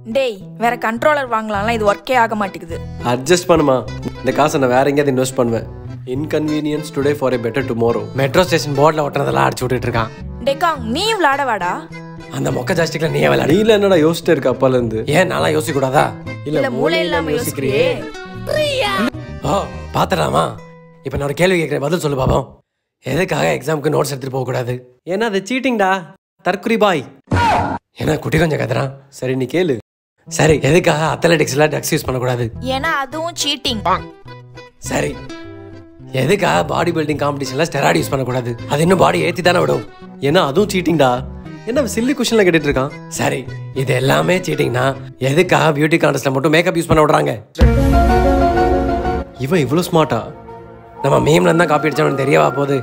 டேய் வேற கண்ட்ரோலர் வாங்கலாம்ல இது ஒர்க்கே ஆக மாட்டேங்குது அட்ஜஸ்ட் பண்ணுமா இந்த காசை நான் வேற எங்கேயாவது இன்வெஸ்ட் பண்ணுவேன் inconvenience today for a better tomorrow metro station போர்டில் ஒட்டுறதெல்லாம் அடிச்சு விட்டுட்டு இருக்கான் டேக்காங் நீ விளாட வாடா அந்த மொக்க ஜாஸ்டிக்ல நீயே விளையாடி நீல என்னடா யோசிச்சிட்டு இருக்க அப்பால இருந்து ஏன் நான்லாம் யோசிக்க கூடாதா இல்ல மூளை இல்லாம யோசிக்கிறியே ஓ பாத்துடாமா இப்போ நான் ஒரு கேள்வி கேட்குறேன் பதில் சொல்லு பாப்போம் எதுக்காக எக்ஸாமுக்கு நோட்ஸ் எடுத்துட்டு போக கூடாது ஏன்னா அது சீட்டிங்டா தற்குறி பாய் ஏன்னா குட்டி கொஞ்சம் கத்துறான் சரி நீ கேளு சரி எதுக்காக அத்லெட்டிக்ஸ்ல ட்ரக்ஸ் யூஸ் பண்ணக்கூடாது ஏன்னா அதுவும் சீட்டிங் சரி எதுக்காக பாடி பில்டிங் காம்படிஷன்ல ஸ்டெராய்டு யூஸ் பண்ணக்கூடாது அது இன்னும் பாடி ஏத்தி தானே விடும் ஏன்னா அதுவும் சீட்டிங்டா என்ன சில்லி கொஷன்ல கேட்டுட்டு இருக்கான் சரி இது எல்லாமே சீட்டிங்னா எதுக்காக பியூட்டி கான்டெஸ்ட்ல மட்டும் மேக்கப் யூஸ் பண்ண விடுறாங்க இவன் இவ்வளவு ஸ்மார்ட்டா நம்ம மீம்ல இருந்தா காப்பி அடிச்சவனுக்கு தெரியவா போகுது